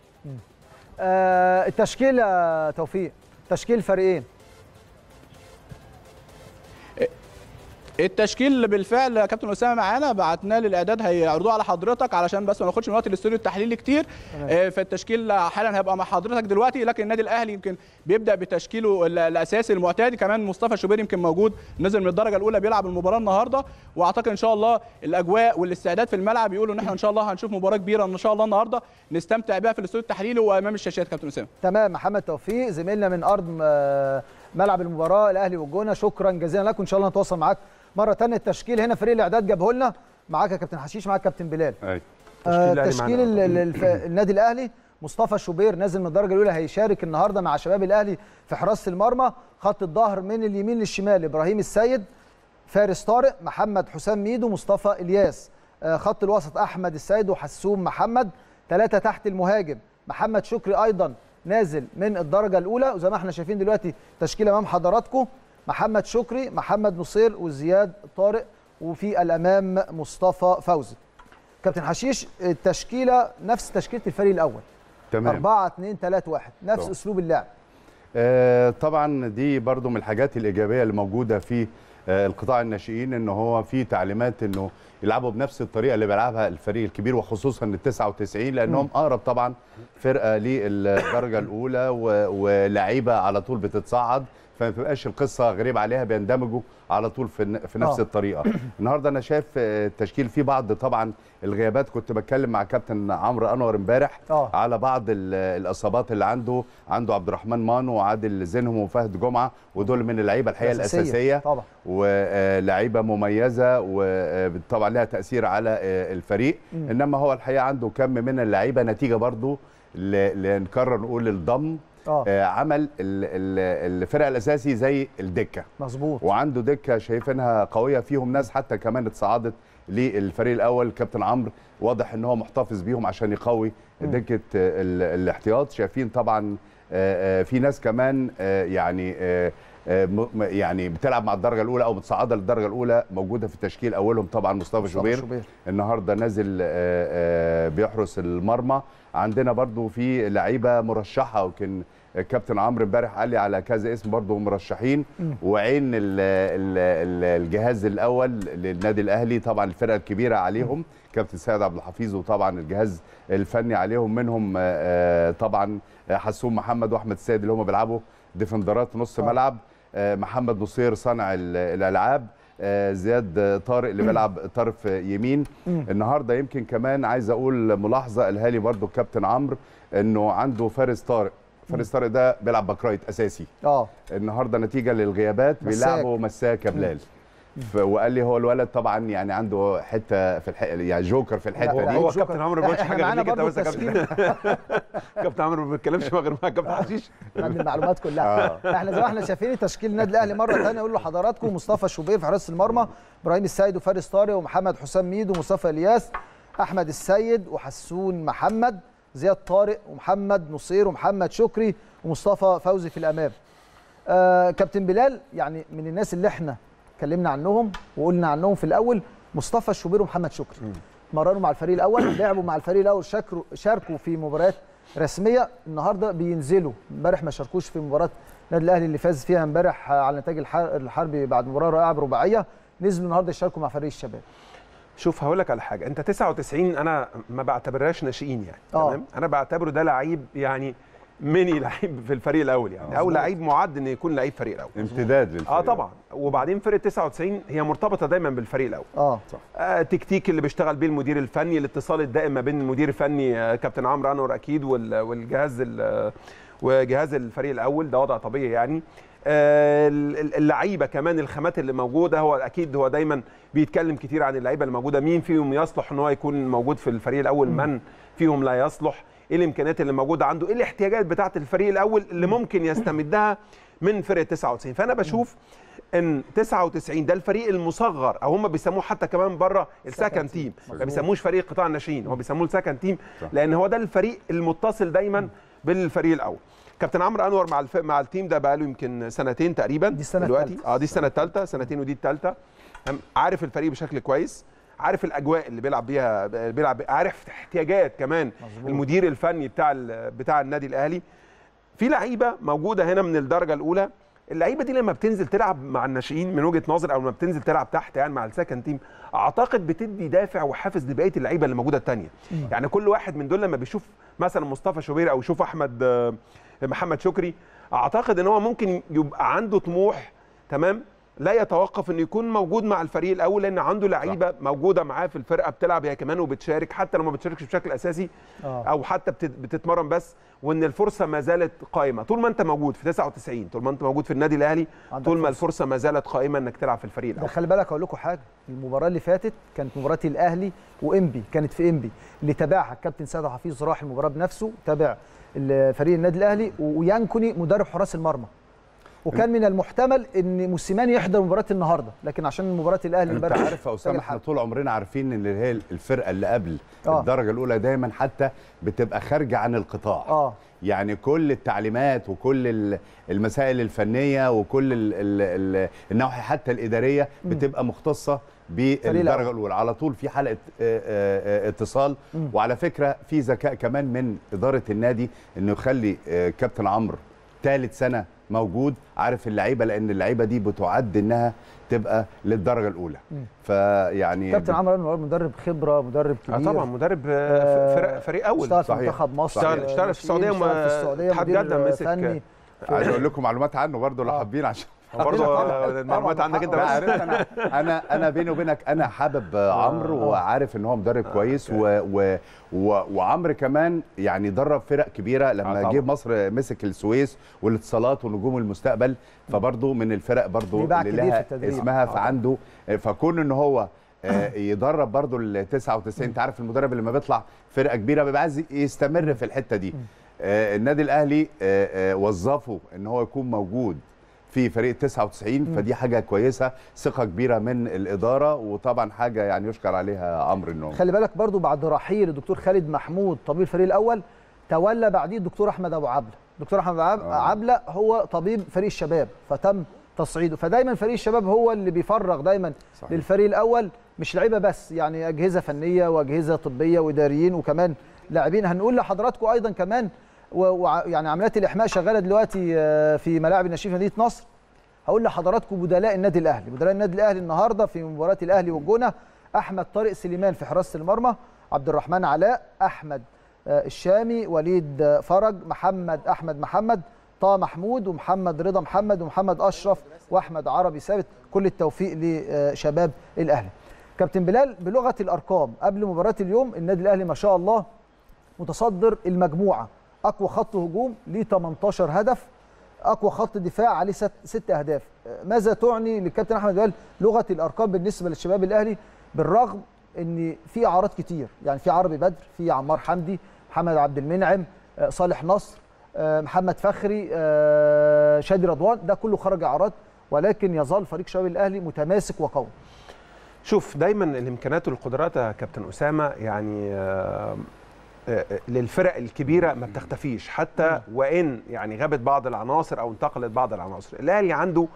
آه التشكيل يا توفيق تشكيل فريقين التشكيل بالفعل يا كابتن اسامه معانا بعتناه للاعداد هيعرضوه على حضرتك علشان بس ما ناخدش من وقت الاستوديو التحليلي كتير آه فالتشكيل حالا هيبقى مع حضرتك دلوقتي لكن النادي الاهلي يمكن بيبدا بتشكيله الاساسي المعتاد كمان مصطفى شوبير يمكن موجود نزل من الدرجه الاولى بيلعب المباراه النهارده واعتقد ان شاء الله الاجواء والاستعداد في الملعب بيقولوا ان احنا ان شاء الله هنشوف مباراه كبيره ان شاء الله النهارده نستمتع بها في الاستوديو التحليلي وامام الشاشات كابتن اسامه تمام محمد توفيق زميلنا من ارض ملعب المباراه الاهلي والجونه شكرا جزيلا لك وان شاء الله نتواصل معاك مره ثانيه التشكيل هنا فريق الاعداد جابه لنا معاك يا كابتن حشيش معاك كابتن بلال أي. آه تشكيل النادي الاهلي مصطفى شوبير نازل من الدرجه الاولى هيشارك النهارده مع شباب الاهلي في حراسه المرمى خط الظهر من اليمين للشمال ابراهيم السيد فارس طارق محمد حسام ميدو مصطفى الياس آه خط الوسط احمد السيد وحسوم محمد ثلاثه تحت المهاجم محمد شكري ايضا نازل من الدرجه الاولى وزي ما احنا شايفين دلوقتي تشكيله امام حضراتكم محمد شكري محمد نصير وزياد طارق وفي الامام مصطفى فوزي كابتن حشيش التشكيله نفس تشكيله الفريق الاول تمام 4 2 3 1 نفس طبعا. اسلوب اللعب آه طبعا دي برضو من الحاجات الايجابيه اللي موجوده في آه القطاع الناشئين ان هو في تعليمات انه يلعبوا بنفس الطريقه اللي بيلعبها الفريق الكبير وخصوصا ال 99 لانهم اقرب طبعا فرقه للدرجه الاولى ولعيبه على طول بتتصعد فما تبقاش القصه غريبه عليها بيندمجوا على طول في في نفس آه. الطريقه النهارده انا شايف التشكيل فيه بعض طبعا الغيابات كنت بتكلم مع كابتن عمرو انور امبارح آه. على بعض ال- الاصابات اللي عنده عنده عبد الرحمن مانو وعادل زينهم وفهد جمعه ودول من اللعيبه الحقيقه الأساسية. الاساسيه طبعا ولعيبه مميزه وطبعا لها تاثير على الفريق مم. انما هو الحقيقه عنده كم من اللعيبه نتيجه برضو ل- لنكرر نقول الضم اه آه، عمل ال- ال- الفرق الاساسي زي الدكه مظبوط وعنده دكه شايفينها قويه فيهم ناس حتى كمان اتصعدت للفريق الاول كابتن عمرو واضح ان هو محتفظ بيهم عشان يقوي مم. دكه آه، ال- الاحتياط شايفين طبعا آه، آه، في ناس كمان آه، يعني آه، آه، م- م- يعني بتلعب مع الدرجه الاولى او متصعده للدرجه الاولى موجوده في التشكيل اولهم طبعا مصطفى مصطفى شوبير شوبير النهارده نازل آه، آه، بيحرس المرمى عندنا برضو في لعيبه مرشحه وكان الكابتن عمرو امبارح قال لي على كذا اسم برضو مرشحين مم. وعين ال ال ال الجهاز الاول للنادي الاهلي طبعا الفرقه الكبيره عليهم كابتن سيد عبد الحفيظ وطبعا الجهاز الفني عليهم منهم آه، آه، طبعا حسوم محمد واحمد السيد اللي هم بيلعبوا ديفندرات نص آه. ملعب آه، محمد نصير صانع ال- الالعاب آه، زياد طارق اللي بيلعب طرف يمين مم. النهارده يمكن كمان عايز اقول ملاحظه قالها لي برضو الكابتن عمرو انه عنده فارس طارق فارس طارق ده بيلعب باك رايت اساسي اه النهارده نتيجه للغيابات مساك. بيلعبوا مساك يا بلال ف- وقال لي هو الولد طبعا يعني عنده حته في الح... يعني جوكر في لا، الحته لا، دي هو شكراً. كابتن عمرو ما بيقولش إحنا حاجه معانا غير كده برضو بس يا كابتن التشكيل كابتن عمرو ما بيتكلمش غير مع كابتن حشيش عند المعلومات كلها احنا زي ما احنا شايفين تشكيل النادي الاهلي مره ثانيه اقول لحضراتكم مصطفى شوبير في حراسه المرمى ابراهيم السيد وفارس طارق ومحمد حسام ميدو ومصطفى الياس احمد السيد وحسون محمد زياد طارق ومحمد نصير ومحمد شكري ومصطفى فوزي في الامام آه كابتن بلال يعني من الناس اللي احنا اتكلمنا عنهم وقلنا عنهم في الاول مصطفى شوبير ومحمد شكري اتمرنوا مع الفريق الاول لعبوا مع الفريق الاول شاركوا شاركوا في مباريات رسميه النهارده بينزلوا امبارح ما شاركوش في مباراه النادي الاهلي اللي فاز فيها امبارح على نتائج الح- الحربي بعد مباراه رائعه برباعيه نزلوا النهارده يشاركوا مع فريق الشباب شوف هقول لك على حاجه انت 99 انا ما بعتبرهاش ناشئين يعني آه. تمام انا بعتبره ده لعيب يعني ميني لعيب في الفريق الاول يعني او لعيب معد ان يكون لعيب فريق الاول امتداد للفريق اه طبعا وبعدين فرقه 99 هي مرتبطه دايما بالفريق الاول اه آه تكتيك اللي بيشتغل بيه المدير الفني الاتصال الدائم ما بين المدير الفني آه كابتن عمرو انور اكيد وال- والجهاز ال- وجهاز الفريق الاول ده وضع طبيعي يعني آه، ال- ال- اللعيبه كمان الخامات اللي موجوده هو اكيد هو دايما بيتكلم كتير عن اللعيبه اللي موجوده مين فيهم يصلح ان هو يكون موجود في الفريق الاول من فيهم لا يصلح ايه الامكانيات اللي موجوده عنده ايه الاحتياجات بتاعه الفريق الاول اللي ممكن يستمدها من فرقه 99 فانا بشوف ان 99 ده الفريق المصغر او هم بيسموه حتى كمان بره السكند تيم ما بيسموش فريق قطاع الناشئين هو بيسموه السكند تيم صح. لان هو ده الفريق المتصل دايما بالفريق الاول كابتن عمرو انور مع الف... مع التيم ده بقاله يمكن سنتين تقريبا دي السنة دلوقتي التالتة. اه دي السنه الثالثه سنتين ودي الثالثه عارف الفريق بشكل كويس عارف الاجواء اللي بيلعب بيها بيلعب بيها. عارف احتياجات كمان مظبوط. المدير الفني بتاع ال... بتاع النادي الاهلي في لعيبه موجوده هنا من الدرجه الاولى اللعيبه دي لما بتنزل تلعب مع الناشئين من وجهه نظر او لما بتنزل تلعب تحت يعني مع السكند تيم اعتقد بتدي دافع وحافز لبقيه اللعيبه اللي موجوده الثانيه يعني كل واحد من دول لما بيشوف مثلا مصطفى شوبير او يشوف احمد آه، محمد شكري اعتقد ان هو ممكن يبقى عنده طموح تمام لا يتوقف انه يكون موجود مع الفريق الاول لان عنده لعيبه موجوده معاه في الفرقه بتلعب هي كمان وبتشارك حتى لو ما بتشاركش بشكل اساسي آه. او حتى بتت- بتتمرن بس وان الفرصه ما زالت قائمه طول ما انت موجود في 99 طول ما انت موجود في النادي الاهلي عندك طول ما فرصة. الفرصه ما زالت قائمه انك تلعب في الفريق ده الاول خلي بالك اقول لكم حاجه المباراه اللي فاتت كانت مباراه الاهلي وانبي كانت في انبي اللي تابعها الكابتن سيد حفيظ راح المباراه بنفسه تابع ال- فريق النادي الاهلي وينكني مدرب حراس المرمى وكان من المحتمل ان موسيماني يحضر مباراه النهارده لكن عشان مباراه الاهلي انت امبارح عارف يا اسامه احنا طول عمرنا عارفين ان اللي هي الفرقه اللي قبل آه. الدرجه الاولى دايما حتى بتبقى خارجه عن القطاع اه يعني كل التعليمات وكل ال- المسائل الفنيه وكل ال ال ال النواحي حتى الاداريه بتبقى مختصه بالدرجه الأول. الاولى على طول في حلقه آه، آه، آه، اتصال مم. وعلى فكره في ذكاء كمان من اداره النادي انه يخلي آه، كابتن عمرو ثالث سنه موجود عارف اللعيبه لان اللعيبه دي بتعد انها تبقى للدرجه الاولى مم. فيعني كابتن عمرو انور مدرب خبره مدرب اه كبير طبعا مدرب آه، آه، فرق فريق اول اشتغل في صحيح. منتخب مصر اشتغل- آه، اشتغل في ناشئين، السعودية اشتغل في وما- السعوديه اتحاد مدير جدة مسك- فني عايز اقول لكم معلومات عنه برضه لو آه. حابين عشان برضه طبعاً. آه، المعلومات طبعاً. عندك انت لا بس عارف انا انا انا بيني وبينك انا حابب عمرو آه. وعارف ان هو مدرب كويس و و و وعمرو كمان يعني درب فرق كبيره آه لما طبعاً. جه مصر مسك السويس والاتصالات ونجوم المستقبل فبرضه من الفرق برضه ليه باع اللي كبير في لها التدريب. اسمها آه. فعنده فكون ان هو آه، يدرب برضه ال 99 انت عارف المدرب اللي لما بيطلع فرقه كبيره بيبقى عايز يستمر في الحته دي آه، النادي الاهلي آه، آه، وظفه ان هو يكون موجود في فريق 99 فدي حاجه كويسه ثقه كبيره من الاداره وطبعا حاجه يعني يشكر عليها عمرو النوم خلي بالك برضو بعد رحيل الدكتور خالد محمود طبيب الفريق الاول تولى بعديه الدكتور احمد ابو عبله الدكتور احمد أبو عب- آه. عبله هو طبيب فريق الشباب فتم تصعيده فدايما فريق الشباب هو اللي بيفرغ دايما صحيح. للفريق الاول مش لعيبه بس يعني اجهزه فنيه واجهزه طبيه واداريين وكمان لاعبين هنقول لحضراتكم ايضا كمان ويعني عمليات الاحماء شغاله دلوقتي آه، في ملاعب النشيف مدينه نصر هقول لحضراتكم بدلاء النادي الاهلي بدلاء النادي الاهلي النهارده في مباراه الاهلي والجونه احمد طارق سليمان في حراسه المرمى عبد الرحمن علاء احمد آه، الشامي وليد آه، فرج محمد احمد محمد طه محمود ومحمد رضا محمد ومحمد اشرف واحمد عربي ثابت كل التوفيق لشباب الاهلي كابتن بلال بلغه الارقام قبل مباراه اليوم النادي الاهلي ما شاء الله متصدر المجموعه اقوى خط هجوم ليه 18 هدف اقوى خط دفاع عليه ست, ست اهداف ماذا تعني للكابتن احمد بلال لغه الارقام بالنسبه للشباب الاهلي بالرغم ان في اعراض كتير يعني في عربي بدر في عمار حمدي محمد عبد المنعم آه، صالح نصر آه، محمد فخري آه، شادي رضوان ده كله خرج اعراض ولكن يظل فريق شباب الاهلي متماسك وقوي شوف دايما الامكانيات والقدرات يا كابتن اسامه يعني آه، آه، للفرق الكبيره ما بتختفيش حتى وان يعني غابت بعض العناصر او انتقلت بعض العناصر الاهلي عنده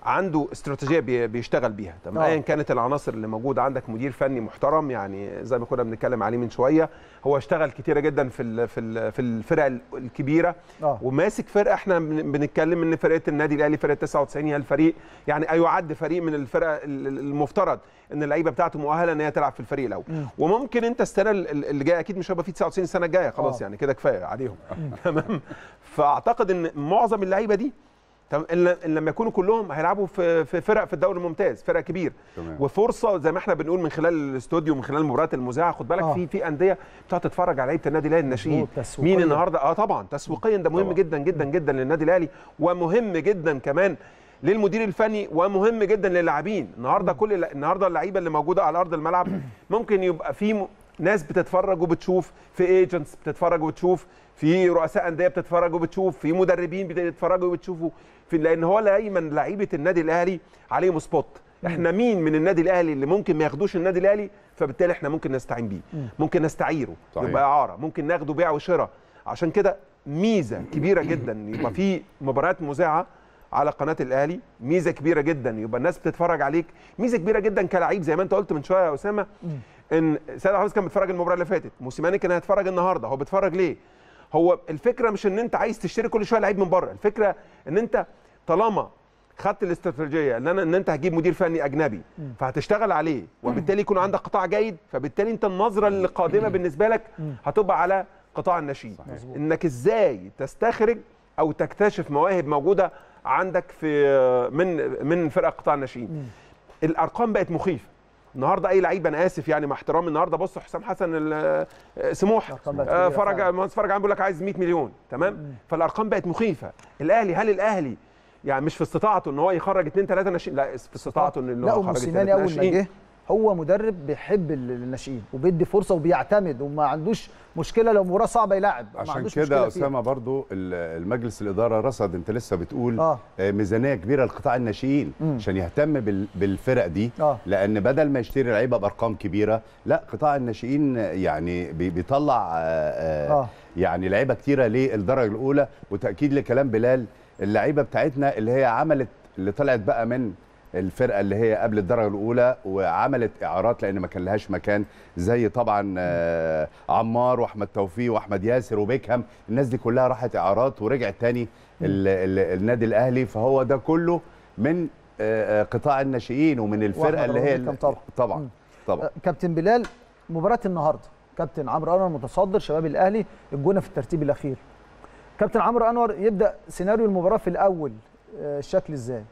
عنده استراتيجيه بي- بيشتغل بيها تمام آه. ايا كانت العناصر اللي موجوده عندك مدير فني محترم يعني زي ما كنا بنتكلم عليه من شويه هو اشتغل كتيره جدا في ال- في ال- في الفرق ال- الكبيره آه. وماسك فرقه احنا بن- بنتكلم ان فرقه النادي الاهلي فرقه 99 هي الفريق يعني يعد فريق من الفرق ال- ال- المفترض ان اللعيبه بتاعته مؤهله ان هي تلعب في الفريق الاول وممكن انت السنه ال- ال- اللي جايه اكيد مش هيبقى في 99 السنه الجايه خلاص آه. يعني كده كفايه عليهم تمام فاعتقد ان معظم اللعيبه دي تمام إن إن لما يكونوا كلهم هيلعبوا في في فرق في الدوري الممتاز فرق كبير تمام. وفرصه زي ما احنا بنقول من خلال الاستوديو ومن خلال المباريات المذاعه خد بالك آه. في في انديه بتقعد تتفرج على لعيبه النادي الاهلي الناشئين مظبوط، تسويقياً. مين النهارده اه طبعا تسويقيا ده مهم طبعاً. جدا جدا جدا للنادي الاهلي ومهم جدا كمان للمدير الفني ومهم جدا للاعبين النهارده كل الل- النهارده اللعيبه اللي موجوده على ارض الملعب ممكن يبقى في م- ناس بتتفرج وبتشوف في ايجنتس بتتفرج وبتشوف في رؤساء انديه بتتفرج وبتشوف في مدربين بتتفرجوا وبتشوفوا في لان هو دايما لعيبه النادي الاهلي عليهم سبوت احنا مين من النادي الاهلي اللي ممكن ما ياخدوش النادي الاهلي فبالتالي احنا ممكن نستعين بيه ممكن نستعيره صحيح. يبقى اعاره ممكن ناخده بيع وشراء عشان كده ميزه كبيره جدا يبقى في مباريات مذاعه على قناه الاهلي ميزه كبيره جدا يبقى الناس بتتفرج عليك ميزه كبيره جدا كلاعب زي ما انت قلت من شويه يا اسامه ان سيد حافظ كان بيتفرج المباراه اللي فاتت موسيماني كان هيتفرج النهارده هو بيتفرج ليه هو الفكره مش ان انت عايز تشتري كل شويه لعيب من بره الفكره ان انت طالما خدت الاستراتيجيه ان انا ان انت هتجيب مدير فني اجنبي فهتشتغل عليه وبالتالي يكون عندك قطاع جيد فبالتالي انت النظره اللي قادمه بالنسبه لك هتبقى على قطاع الناشئين انك ازاي تستخرج او تكتشف مواهب موجوده عندك في من من فرق قطاع الناشئين الارقام بقت مخيفه النهارده اي لعيب انا اسف يعني مع احترامي النهارده بص حسام حسن ال- سموح الأرقام بقت آه، كبيرة فرج فعلا. المهندس فرج عم بيقول لك عايز 100 مليون تمام فالارقام بقت مخيفه الاهلي هل الاهلي يعني مش في استطاعته ان هو يخرج اثنين ثلاثه ناشئين لا في استطاعته ان لا هو يخرج وموسيماني اتنين اول ما ناشئين. جه هو مدرب بيحب ال- الناشئين وبيدي فرصه وبيعتمد وما عندوش مشكله لو مباراه صعبه يلعب ما عشان عندوش كده مشكلة يا فيها. اسامه برضو ال- المجلس الاداره رصد انت لسه بتقول آه. آه. ميزانيه كبيره لقطاع الناشئين عشان يهتم بال- بالفرق دي آه. لان بدل ما يشتري لعيبه بارقام كبيره لا قطاع الناشئين يعني بي- بيطلع آه آه. آه. يعني لعيبه كتيره للدرجه الاولى وتاكيد لكلام بلال اللعيبه بتاعتنا اللي هي عملت اللي طلعت بقى من الفرقه اللي هي قبل الدرجه الاولى وعملت اعارات لان ما كان لهاش مكان زي طبعا آه، عمار واحمد توفيق واحمد ياسر وبيكهام الناس دي كلها راحت اعارات ورجعت تاني ال ال النادي الاهلي فهو ده كله من آه، آه، قطاع الناشئين ومن الفرقه وأحمد اللي هي رمضان طبعا. طبعا طبعا آه، كابتن بلال مباراه النهارده كابتن عمرو انور متصدر شباب الاهلي الجونه في الترتيب الاخير كابتن عمرو انور يبدا سيناريو المباراه في الاول آه، الشكل ازاي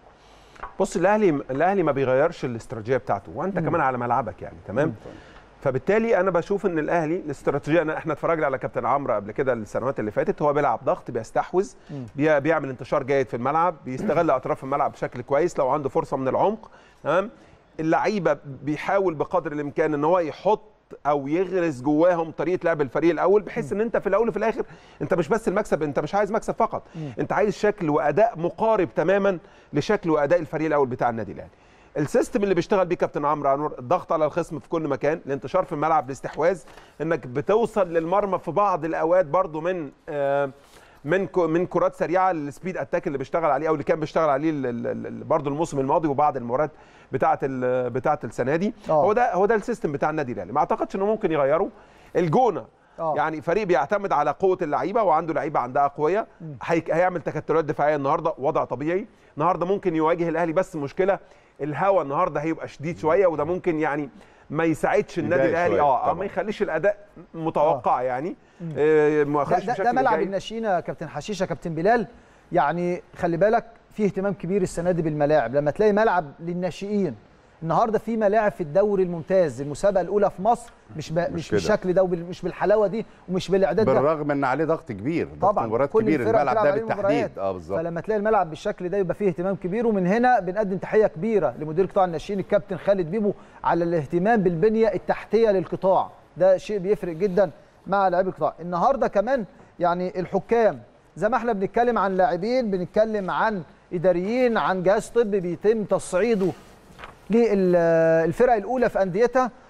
بص الاهلي الاهلي ما بيغيرش الاستراتيجيه بتاعته وانت كمان على ملعبك يعني تمام فبالتالي انا بشوف ان الاهلي الاستراتيجيه أنا احنا اتفرجنا على كابتن عمرو قبل كده السنوات اللي فاتت هو بيلعب ضغط بيستحوذ بي- بيعمل انتشار جيد في الملعب بيستغل اطراف الملعب بشكل كويس لو عنده فرصه من العمق تمام اللعيبه بيحاول بقدر الامكان ان هو يحط او يغرس جواهم طريقه لعب الفريق الاول بحيث ان انت في الاول وفي الاخر انت مش بس المكسب انت مش عايز مكسب فقط انت عايز شكل واداء مقارب تماما لشكل واداء الفريق الاول بتاع النادي الاهلي السيستم اللي بيشتغل بيه كابتن عمرو انور الضغط على الخصم في كل مكان الانتشار في الملعب الاستحواذ انك بتوصل للمرمى في بعض الاوقات برضو من آه من كو- من كرات سريعه السبيد اتاك اللي بيشتغل عليه او اللي كان بيشتغل عليه ال- ال- ال- برضو الموسم الماضي وبعض المباريات بتاعه ال- بتاعه السنه دي آه. هو ده هو ده السيستم بتاع النادي الاهلي ما اعتقدش انه ممكن يغيره الجونه آه. يعني فريق بيعتمد على قوه اللعيبه وعنده لعيبه عندها قويه هي... هيعمل تكتلات دفاعيه النهارده وضع طبيعي النهارده ممكن يواجه الاهلي بس مشكله الهوا النهارده هيبقى شديد شويه وده ممكن يعني ما يساعدش النادي يضايق الاهلي شوية اه آه، طبعاً. ما يخليش الاداء متوقع يعني آه، ما ده, يخليش ده, بشكل ده ملعب جيد. الناشئين يا كابتن حشيشه كابتن بلال يعني خلي بالك في اهتمام كبير السنه دي بالملاعب لما تلاقي ملعب للناشئين النهارده في ملاعب في الدوري الممتاز المسابقه الاولى في مصر مش ب... مش, كده. بالشكل ده ومش بالحلاوه دي ومش بالاعداد ده بالرغم ان عليه ضغط كبير ضغط طبعا مباريات كل كبير الفرق الملعب بتلعب ده عليه بالتحديد مباريات. اه بالظبط فلما تلاقي الملعب بالشكل ده يبقى فيه اهتمام كبير ومن هنا بنقدم تحيه كبيره لمدير قطاع الناشئين الكابتن خالد بيبو على الاهتمام بالبنيه التحتيه للقطاع ده شيء بيفرق جدا مع لاعبي القطاع النهارده كمان يعني الحكام زي ما احنا بنتكلم عن لاعبين بنتكلم عن اداريين عن جهاز طبي بيتم تصعيده للفرق الاولى في انديتها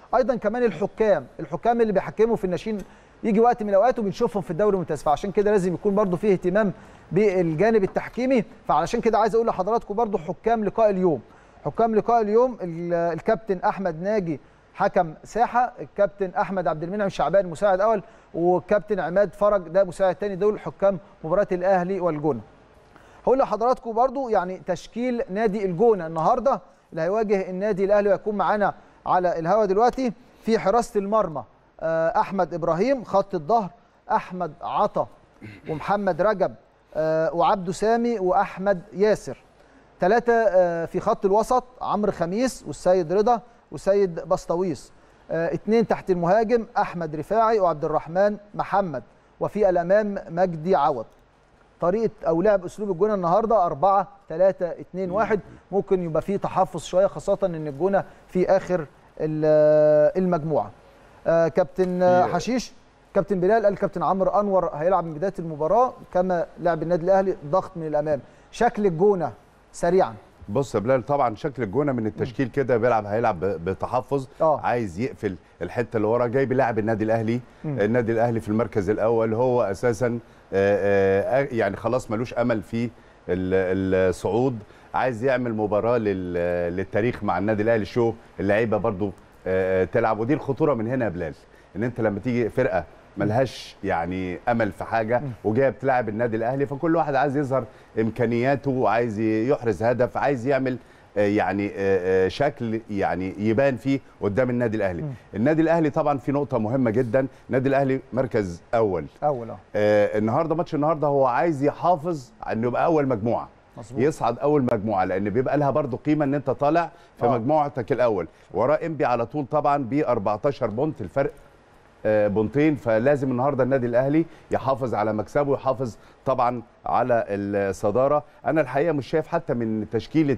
ايضا كمان الحكام الحكام اللي بيحكموا في الناشئين يجي وقت من الاوقات وبنشوفهم في الدوري الممتاز فعشان كده لازم يكون برضو فيه اهتمام بالجانب التحكيمي فعلشان كده عايز اقول لحضراتكم برضو حكام لقاء اليوم حكام لقاء اليوم ال- الكابتن احمد ناجي حكم ساحه الكابتن احمد عبد المنعم شعبان مساعد اول والكابتن عماد فرج ده مساعد تاني دول حكام مباراه الاهلي والجونه هقول لحضراتكم برضو يعني تشكيل نادي الجونه النهارده اللي هيواجه النادي الاهلي ويكون معانا على الهوا دلوقتي في حراسه المرمى آه، احمد ابراهيم خط الظهر احمد عطا ومحمد رجب آه، وعبده سامي واحمد ياسر ثلاثه آه، في خط الوسط عمرو خميس والسيد رضا وسيد بسطويس آه، اثنين تحت المهاجم احمد رفاعي وعبد الرحمن محمد وفي الامام مجدي عوض طريقه او لعب اسلوب الجونه النهارده 4 3 2 1 ممكن يبقى فيه تحفظ شويه خاصه ان الجونه في اخر ال- المجموعه آه، كابتن آه، في- حشيش كابتن بلال قال كابتن عمرو انور هيلعب من بدايه المباراه كما لعب النادي الاهلي ضغط من الامام شكل الجونه سريعا بص يا بلال طبعا شكل الجونه من التشكيل كده بيلعب هيلعب ب- بتحفظ آه. عايز يقفل الحته اللي ورا جاي بيلعب النادي الاهلي النادي الاهلي في المركز الاول هو اساسا آه، آه، يعني خلاص ملوش امل في ال- الصعود عايز يعمل مباراه لل- للتاريخ مع النادي الاهلي شو اللعيبه برضو آه، تلعب ودي الخطوره من هنا يا بلال ان انت لما تيجي فرقه ملهاش يعني امل في حاجه وجايه بتلعب النادي الاهلي فكل واحد عايز يظهر امكانياته وعايز يحرز هدف عايز يعمل آه، يعني آه، آه، شكل يعني يبان فيه قدام النادي الاهلي النادي الاهلي طبعا في نقطه مهمه جدا النادي الاهلي مركز اول اول اه آه، النهارده ماتش النهارده هو عايز يحافظ على انه يبقى اول مجموعه مظبوط. يصعد اول مجموعه لان بيبقى لها برضو قيمه ان انت طالع في آه. مجموعتك الاول وراه انبي على طول طبعا ب 14 بونت الفرق آه، بونتين فلازم النهارده النادي الاهلي يحافظ على مكسبه ويحافظ طبعا على الصداره انا الحقيقه مش شايف حتى من تشكيله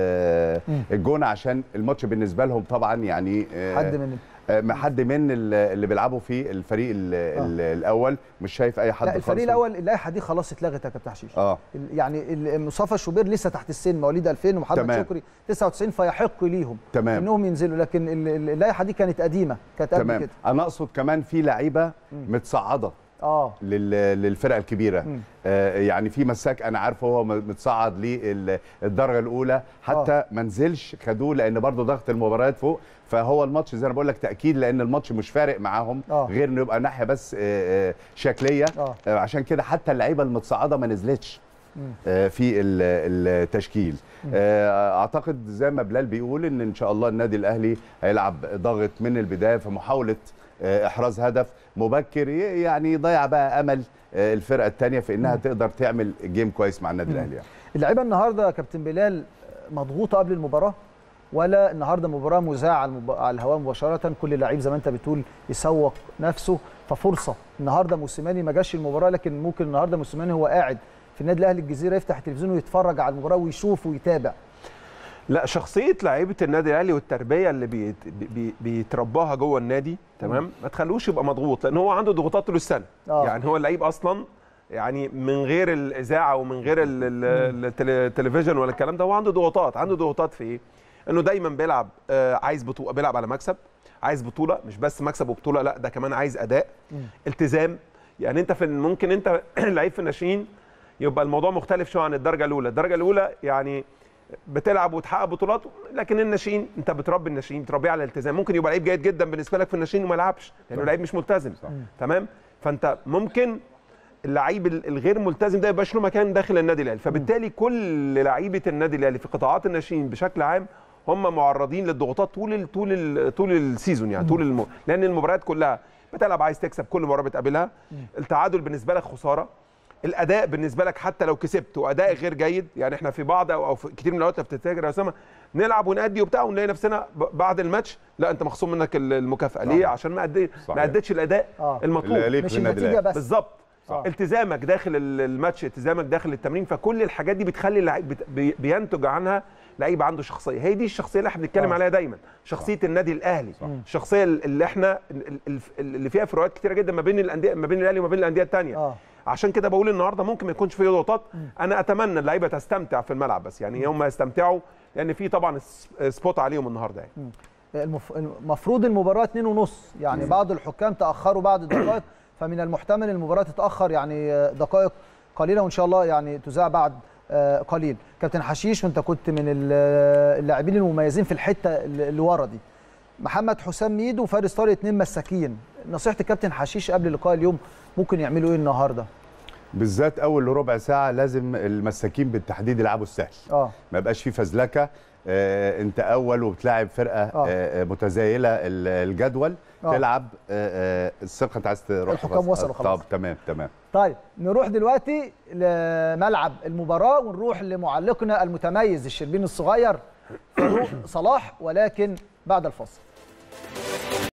آه، الجونه عشان الماتش بالنسبه لهم طبعا يعني آه، حد من آه، ما حد من ال- اللي بيلعبوا في الفريق ال- ال- الاول مش شايف اي حد لا خالص الفريق الاول اللائحه دي خلاص اتلغت يا كابتن حشيش اه ال- يعني ال- مصطفى شوبير لسه تحت السن مواليد 2000 ومحمد تمام. شكري 99 فيحق ليهم تمام. انهم ينزلوا لكن ال- ال- اللائحه دي كانت قديمه كانت قبل تمام كده انا اقصد كمان في لعيبه متصعده اه لل- للفرقه الكبيره مم. آه يعني في مساك انا عارفه هو م- متصعد للدرجه الاولى حتى آه. ما نزلش خدوه لان برضه ضغط المباريات فوق فهو الماتش زي ما بقول لك تاكيد لان الماتش مش فارق معاهم آه. غير انه يبقى ناحيه بس آه آه شكليه آه. آه عشان كده حتى اللعيبه المتصعده ما نزلتش آه، في ال- التشكيل آه، اعتقد زي ما بلال بيقول ان ان شاء الله النادي الاهلي هيلعب ضاغط من البدايه في محاوله آه، احراز هدف مبكر ي- يعني يضيع بقى امل آه، الفرقه الثانيه في انها تقدر تعمل جيم كويس مع النادي الاهلي يعني. اللعيبه النهارده يا كابتن بلال مضغوطه قبل المباراه ولا النهارده مباراه مذاعه على المب- على الهواء مباشره كل لعيب زي ما انت بتقول يسوق نفسه ففرصه النهارده موسيماني ما جاش المباراه لكن ممكن النهارده موسيماني هو قاعد في النادي الاهلي الجزيره يفتح التلفزيون ويتفرج على المباراه ويشوف ويتابع لا شخصيه لعيبه النادي الاهلي والتربيه اللي بيت بي بيترباها جوه النادي تمام ما تخلوش يبقى مضغوط لان هو عنده ضغوطات طول السنه آه. يعني هو اللعيب اصلا يعني من غير الاذاعه ومن غير ال- ال- التل- التلفزيون ولا الكلام ده هو عنده ضغوطات عنده ضغوطات في ايه انه دايما بيلعب آه، عايز بطوله بيلعب على مكسب عايز بطوله مش بس مكسب وبطوله لا ده كمان عايز اداء التزام يعني انت في ممكن انت لعيب في الناشئين يبقى الموضوع مختلف شويه عن الدرجه الاولى الدرجه الاولى يعني بتلعب وتحقق بطولات لكن الناشئين انت بتربي الناشئين بتربيه على الالتزام ممكن يبقى لعيب جيد جدا بالنسبه لك في الناشئين وما يلعبش لانه لعيب مش ملتزم تمام فانت ممكن اللعيب ال- الغير ملتزم ده يبقاش له مكان داخل النادي الاهلي فبالتالي كل لعيبه النادي الاهلي في قطاعات الناشئين بشكل عام هم معرضين للضغوطات طول ال طول ال طول السيزون يعني طول الم... لان المباريات كلها بتلعب عايز تكسب كل مباراه بتقابلها التعادل بالنسبه لك خساره الاداء بالنسبه لك حتى لو كسبت واداء غير جيد يعني احنا في بعض او, أو في كتير من الاوقات لو بتفتكر يا اسامه نلعب ونأدي وبتاع ونلاقي نفسنا ب- بعد الماتش لا انت مخصوم منك ال- المكافاه ليه عشان ما أدي ما صحيح. اديتش الاداء آه. المطلوب اللي يليق مش بالنادي النتيجه الأهلي. بس بالظبط صح. التزامك داخل ال- الماتش التزامك داخل التمرين فكل الحاجات دي بتخلي اللعيب بت- بي- بينتج عنها لعيب عنده شخصيه هي دي الشخصيه اللي احنا بنتكلم آه. عليها دايما شخصيه النادي الاهلي الشخصيه اللي احنا ال- ال- اللي فيها فروقات كتيره جدا ما بين الانديه ما بين الاهلي وما بين الانديه الثانيه اه عشان كده بقول النهارده ممكن ما يكونش فيه ضغوطات انا اتمنى اللعيبه تستمتع في الملعب بس يعني هم يستمتعوا لان في طبعا س- سبوت عليهم النهارده يعني المف- المفروض المباراه 2 ونص يعني بعض الحكام تاخروا بعض الدقائق فمن المحتمل المباراه تتاخر يعني آه، دقائق قليله وان شاء الله يعني تذاع بعد آه، قليل كابتن حشيش وانت كنت من ال- اللاعبين المميزين في الحته اللي اللي ورا دي محمد حسام ميدو وفارس طارق اتنين مساكين نصيحه الكابتن حشيش قبل لقاء اليوم ممكن يعملوا ايه النهارده بالذات اول ربع ساعه لازم المساكين بالتحديد يلعبوا السهل اه ما يبقاش في فزلكه آه، انت اول وبتلاعب فرقه آه. آه. متزايله ال- الجدول آه. تلعب آه، آه، الثقه انت عايز تروح الحكام بس- وصلوا خلاص. طب تمام تمام طيب نروح دلوقتي لملعب المباراة ونروح لمعلقنا المتميز الشربين الصغير فاروق صلاح ولكن بعد الفاصل